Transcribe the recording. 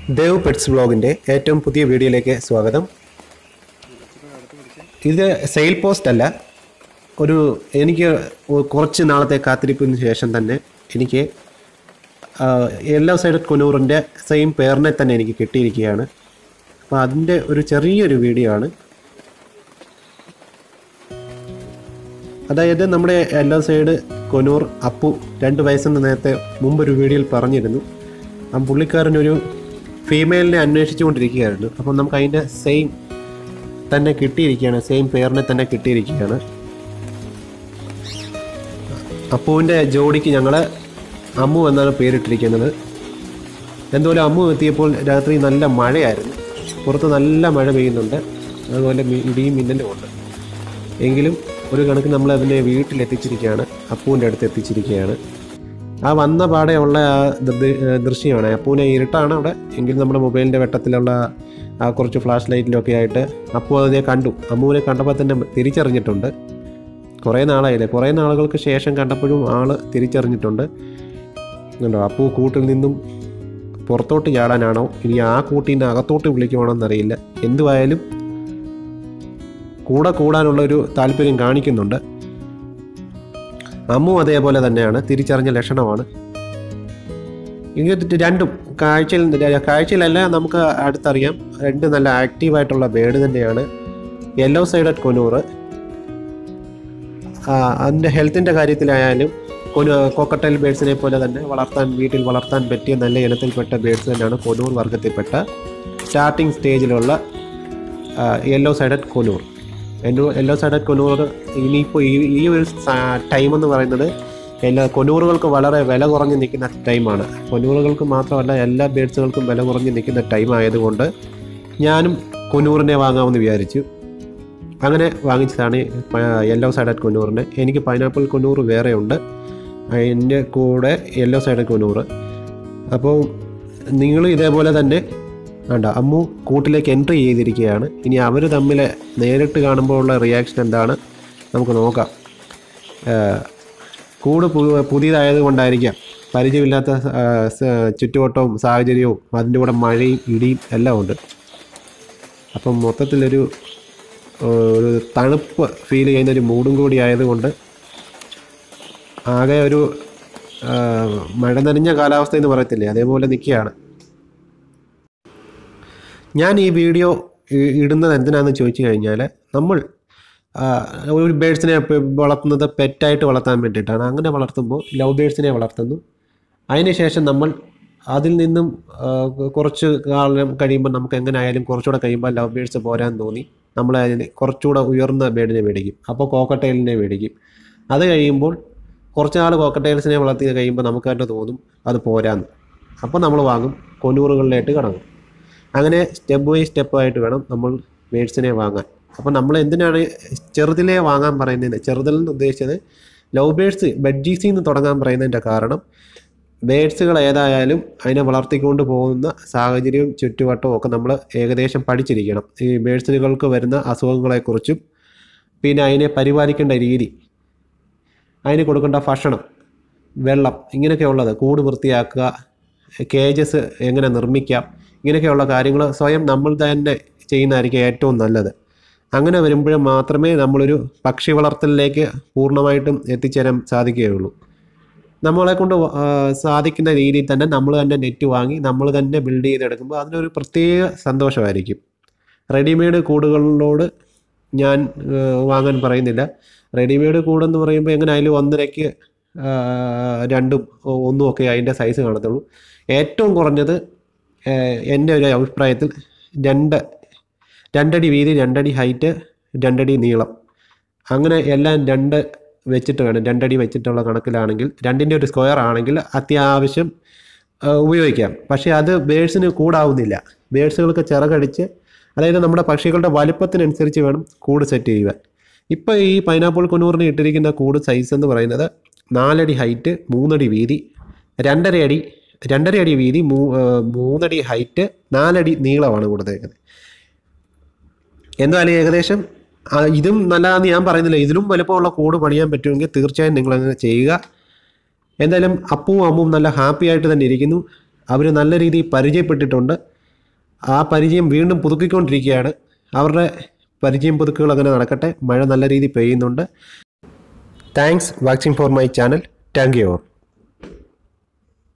Dev pets വ്ളോഗിൻ്റെ ഏറ്റവും പുതിയ വീഡിയോയിലേക്ക് സ്വാഗതം ഇത് സെയിൽ പോസ്റ്റ് അല്ല ഒരു എനിക്ക് ഒ- കുറച്ച് നാളത്തെ കാത്തിരിപ്പിന് ശേഷം തന്നെ എനിക്ക് യെല്ലോ സൈഡ് കുനൂറിൻ്റെ സെയിം പേരിനെ തന്നെ എനിക്ക് കിട്ടിയിരിക്കുകയാണ് അപ്പോൾ അതിൻ്റെ ഒരു ചെറിയൊരു വീഡിയോ ആണ് അതായത് നമ്മുടെ യെല്ലോ സൈഡ് കൊനൂർ അപ്പു രണ്ട് വയസ്സെന്ന് നേരത്തെ മുമ്പൊരു വീഡിയോയിൽ പറഞ്ഞിരുന്നു ആ പുള്ളിക്കാരനൊരു ഫീമെയിലിനെ അന്വേഷിച്ചുകൊണ്ടിരിക്കുകയായിരുന്നു അപ്പം നമുക്ക് അതിൻ്റെ സെയിം തന്നെ കിട്ടിയിരിക്കുകയാണ് സെയിം പേരിനെ തന്നെ കിട്ടിയിരിക്കുകയാണ് അപ്പുവിൻ്റെ ജോഡിക്ക് ഞങ്ങൾ അമ്മു എന്നാണ് പേരിട്ടിരിക്കുന്നത് എന്തുപോലെ അമ്മു എത്തിയപ്പോൾ രാത്രി നല്ല മഴയായിരുന്നു പുറത്ത് നല്ല മഴ പെയ്യുന്നുണ്ട് അതുപോലെ മി- ഇടിയും മിന്നലും ഉണ്ട് എങ്കിലും ഒരു കണക്കിന് നമ്മൾ അതിനെ വീട്ടിലെത്തിച്ചിരിക്കുകയാണ് അപ്പൂവിൻ്റെ അടുത്ത് എത്തിച്ചിരിക്കുകയാണ് ആ വന്ന പാടെ ഉള്ള ആ ദൃ- ദൃശ്യമാണ് അപ്പൂവിനെ ഇരുട്ടാണ് അവിടെ എങ്കിലും നമ്മുടെ മൊബൈലിൻ്റെ വെട്ടത്തിലുള്ള ആ കുറച്ച് ഫ്ലാഷ് ലൈറ്റിലൊക്കെ ആയിട്ട് അപ്പു അതിനെ കണ്ടു അമ്മുവിനെ കണ്ടപ്പോൾ തന്നെ തിരിച്ചറിഞ്ഞിട്ടുണ്ട് കുറേ നാളായില്ലേ കുറേ നാളുകൾക്ക് ശേഷം കണ്ടപ്പോഴും ആള് തിരിച്ചറിഞ്ഞിട്ടുണ്ട് കണ്ടോ അപ്പു കൂട്ടിൽ നിന്നും പുറത്തോട്ട് ചാടാനാണോ ഇനി ആ കൂട്ടീൻ്റെ അകത്തോട്ട് വിളിക്കുവാണോ എന്നറിയില്ല എന്തുവായാലും കൂടെ കൂടാനുള്ള ഒരു താല്പര്യം കാണിക്കുന്നുണ്ട് അമ്മു അതേപോലെ തന്നെയാണ് തിരിച്ചറിഞ്ഞ ലക്ഷണമാണ് ഇത് രണ്ടും കാഴ്ചയിൽ കാഴ്ചയിലല്ല നമുക്ക് അടുത്തറിയാം രണ്ട് നല്ല ആക്റ്റീവായിട്ടുള്ള ബേഡ് തന്നെയാണ് യെല്ലോ സൈഡഡ് കൊനൂറ് ആ, അതിൻ്റെ ഹെൽത്തിൻ്റെ കാര്യത്തിലായാലും കൊനു കോക്കട്ടൽ ബേഡ്സിനെ പോലെ തന്നെ വളർത്താൻ വീട്ടിൽ വളർത്താൻ പറ്റിയ നല്ല ഇനത്തിൽപ്പെട്ട ബേഡ്സ് തന്നെയാണ് കൊനൂർ വർഗത്തിൽപ്പെട്ട starting stage yellow sided conure yellow yellow sided conure ഇനിയിപ്പോൾ ഈ ഈ ഒരു ടൈം എന്ന് പറയുന്നത് എല്ലാ കൊനൂറുകൾക്ക് വളരെ വില കുറഞ്ഞ് നിൽക്കുന്ന ടൈമാണ് കൊനൂറുകൾക്ക് മാത്രമല്ല എല്ലാ ബേഡ്സുകൾക്കും വില കുറഞ്ഞ് നിൽക്കുന്ന ടൈം ആയതുകൊണ്ട് ഞാനും കൊനൂറിനെ വാങ്ങാമെന്ന് വിചാരിച്ചു അങ്ങനെ വാങ്ങിച്ചതാണ് യെല്ലോ സൈഡഡ് കൊനൂറിന് എനിക്ക് പൈനാപ്പിൾ കൊനൂർ വേറെ ഉണ്ട് അതിൻ്റെ കൂടെ യെല്ലോ സൈഡഡ് കൊനൂർ അപ്പോൾ നിങ്ങൾ ഇതേപോലെ തന്നെ വേണ്ട അമ്മു കൂട്ടിലേക്ക് എൻട്രി ചെയ്തിരിക്കുകയാണ് ഇനി അവർ തമ്മിൽ നേരിട്ട് കാണുമ്പോൾ ഉള്ള റിയാക്ഷൻ എന്താണ് നമുക്ക് നോക്കാം ഏഹ് കൂട് പു- പുതിയതായത് കൊണ്ടായിരിക്കാം പരിചയമില്ലാത്ത ആ, സ- ചുറ്റുവട്ടവും സാഹചര്യവും അതിൻ്റെ കൂടെ മഴയും ഇടിയും എല്ലാം ഉണ്ട് അപ്പം മൊത്തത്തിലൊരു ഏഹ്, ഒരു തണുപ്പ് ഫീൽ ചെയ്യുന്ന ഒരു മൂഡും കൂടി ആയതുകൊണ്ട് ആകെ ഒരു ആ, മഴ നനഞ്ഞ കാലാവസ്ഥ എന്ന് പറയത്തില്ലേ അതേപോലെ നിൽക്കുകയാണ് ഞാൻ ഈ വീഡിയോ ഇ- ഇടുന്നത് എന്തിനാണെന്ന് ചോദിച്ചു കഴിഞ്ഞാൽ നമ്മൾ ആ, ഒരു ബേഡ്സിനെ വളർത്തുന്നത് പെറ്റായിട്ട് വളർത്താൻ വേണ്ടിയിട്ടാണ് അങ്ങനെ വളർത്തുമ്പോൾ ലവ് ബേഡ്സിനെ വളർത്തുന്നു അതിനുശേഷം നമ്മൾ അതിൽ നിന്നും ആ, കുറച്ച് കാലം കഴിയുമ്പോൾ നമുക്ക് എങ്ങനെ ആയാലും കുറച്ചുകൂടെ കഴിയുമ്പോൾ ലവ് ബേഡ്സ് പോരാൻ തോന്നി നമ്മൾ അതിന് കുറച്ചുകൂടെ ഉയർന്ന ബേഡിനെ മേടിക്കും അപ്പോൾ കോക്കട്ടൈലിനെ മേടിക്കും അത് കഴിയുമ്പോൾ കുറച്ച് നാൾ കോക്കട്ടൈൽസിനെ വളർത്തി കഴിയുമ്പോൾ നമുക്ക് തന്നെ തോന്നും അത് പോരാന്ന് അപ്പോൾ നമ്മൾ വാങ്ങും കൊന്നൂറുകളിലായിട്ട് കടങ്ങും അങ്ങനെ സ്റ്റെപ്പ് ബൈ സ്റ്റെപ്പ് ആയിട്ട് വേണം നമ്മൾ ബേഡ്സിനെ വാങ്ങാൻ അപ്പോൾ നമ്മൾ എന്തിനാണ് ചെറുതിലേ വാങ്ങാൻ പറയുന്നത് ചെറുതിൽ നിന്ന് ഉദ്ദേശിച്ചത് ലവ് ബേഡ്സ് ബെഡ്ജീസിൽ നിന്ന് തുടങ്ങാൻ പറയുന്നതിൻ്റെ കാരണം ബേഡ്സുകൾ ഏതായാലും അതിനെ വളർത്തിക്കൊണ്ട് പോകുന്ന സാഹചര്യവും ചുറ്റുവട്ടവും ഒക്കെ നമ്മൾ ഏകദേശം പഠിച്ചിരിക്കണം ഈ ബേഡ്സുകൾക്ക് വരുന്ന അസുഖങ്ങളെക്കുറിച്ചും പിന്നെ അതിനെ പരിപാലിക്കേണ്ട രീതി അതിന് കൊടുക്കേണ്ട ഭക്ഷണം വെള്ളം ഇങ്ങനെയൊക്കെ ഉള്ളത് കൂട് വൃത്തിയാക്കുക കേജസ് എങ്ങനെ നിർമ്മിക്കാം ഇങ്ങനെയൊക്കെയുള്ള കാര്യങ്ങൾ സ്വയം നമ്മൾ തന്നെ ചെയ്യുന്നതായിരിക്കും ഏറ്റവും നല്ലത് അങ്ങനെ വരുമ്പോൾ മാത്രമേ നമ്മളൊരു പക്ഷി വളർത്തലിലേക്ക് പൂർണ്ണമായിട്ടും എത്തിച്ചേരാൻ സാധിക്കുകയുള്ളൂ നമ്മളെ കൊണ്ട് വ- ആ, സാധിക്കുന്ന രീതിയിൽ തന്നെ നമ്മൾ തന്നെ നെറ്റ് വാങ്ങി നമ്മൾ തന്നെ ബിൽഡ് ചെയ്തെടുക്കുമ്പോൾ അതിനൊരു പ്രത്യേക സന്തോഷമായിരിക്കും റെഡിമെയ്ഡ് കൂടുകളിലോട് ഞാൻ ആ, വാങ്ങാൻ പറയുന്നില്ല റെഡിമെയ്ഡ് കൂടെന്ന് പറയുമ്പോൾ എങ്ങനെയായാലും ഒന്നരയ്ക്ക് ആ, രണ്ടും ഒ- ഒന്നും ഒക്കെ അതിൻ്റെ സൈസ് കാണത്തുള്ളൂ ഏറ്റവും കുറഞ്ഞത് ആ, എൻ്റെ ഒരു അഭിപ്രായത്തിൽ രണ്ട് രണ്ടടി വീതി രണ്ടടി ഹൈറ്റ് രണ്ടടി നീളം അങ്ങനെ എല്ലാം രണ്ട് വെച്ചിട്ട് വേണം രണ്ടടി വെച്ചിട്ടുള്ള കണക്കിലാണെങ്കിൽ രണ്ടിൻ്റെ ഒരു സ്ക്വയർ ആണെങ്കിൽ അത്യാവശ്യം ആ, ഉപയോഗിക്കാം പക്ഷേ അത് ബേഡ്സിന് കൂടാവുന്നില്ല ബേഡ്സുകൾക്ക് ചിറകടിച്ച് അതായത് നമ്മുടെ പക്ഷികളുടെ വലുപ്പത്തിനനുസരിച്ച് വേണം കൂട് സെറ്റ് ചെയ്യുവാൻ ഇപ്പോൾ ഈ പൈനാപ്പിൾ കൊന്നൂറിന് ഇട്ടിരിക്കുന്ന കൂട് സൈസ് എന്ന് പറയുന്നത് നാലടി ഹൈറ്റ് മൂന്നടി വീതി രണ്ടര അടി രണ്ടര അടി വീതി മൂ ആ, മൂന്നടി ഹൈറ്റ് നാലടി നീളമാണ് കൊടുത്തേക്കുന്നത് എന്തായാലും ഏകദേശം ആ, ഇതും നല്ലതാണെന്ന് ഞാൻ പറയുന്നില്ല ഇതിലും വലുപ്പമുള്ള കൂട് പണിയാൻ പറ്റുമെങ്കിൽ തീർച്ചയായും നിങ്ങൾ അങ്ങനെ ചെയ്യുക എന്തായാലും അപ്പവും അമ്മും നല്ല ഹാപ്പി ആയിട്ട് തന്നെ ഇരിക്കുന്നു അവർ നല്ല രീതിയിൽ പരിചയപ്പെട്ടിട്ടുണ്ട് ആ പരിചയം വീണ്ടും പുതുക്കിക്കൊണ്ടിരിക്കുകയാണ് അവരുടെ പരിചയം പുതുക്കുകൾ അങ്ങനെ നടക്കട്ടെ മഴ നല്ല രീതിയിൽ പെയ്യുന്നുണ്ട് thanks watching for my channel thank U